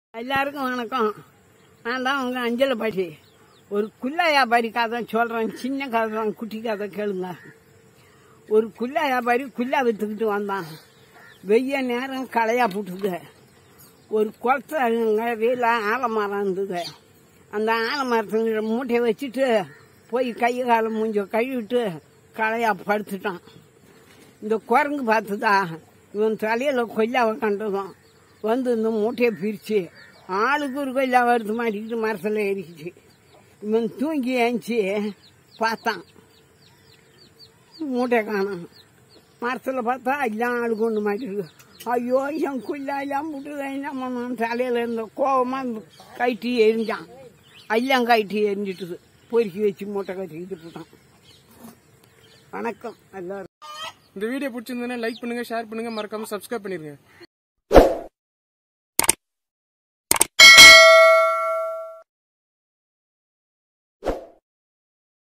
எல்லாருக்கும் வணக்கம் நான் தான் உங்க அஞ்சல பாட்டி ஒரு குள்ள வியாபாரி கதை சொல்றேன் சின்ன கதை தான் குட்டி கதை கேளுங்க ஒரு குள்ள வியாபாரி குல்லா வித்துக்கிட்டு வந்தான் வெய்ய நேரம் களையா போட்டுது ஒரு குளத்துல வெயில ஆலமரம் இருந்தது அந்த ஆலமரத்துக்கு மூட்டையை வச்சுட்டு போய் கை காலம் மூஞ்ச கழுவிட்டு களையா படுத்துட்டான் இந்த குரங்கு பார்த்துதா இவன் தலையில கொய்யாவை கண்டதும் வந்து இந்த மூட்டையை பிரிச்சு ஆளுக்கு ஒரு கொய்யா வருது மாட்டிக்கிட்டு மரத்தில் ஏறிக்கிச்சு இவன் தூங்கி ஏஞ்சி பார்த்தான் மூட்டை காணும் மரத்தில் பார்த்தா எல்லாம் ஆளு கொண்டு மாட்டிருக்கு ஐயோ என் குள்ளா எல்லாம் விட்டுது என்ன பண்ணான் தலையில் இருந்த கோவமாக கைட்டி எரிஞ்சான் எல்லாம் கைட்டி எரிஞ்சிட்டுது பொறுக்கி வச்சு மூட்டை கட்டிக்கிட்டு போட்டான் வணக்கம் எல்லாரும் இந்த வீடியோ பிடிச்சிருந்ததுன்னா லைக் பண்ணுங்க ஷேர் பண்ணுங்க மறக்காம சப்ஸ்கிரைப் பண்ணிருங்க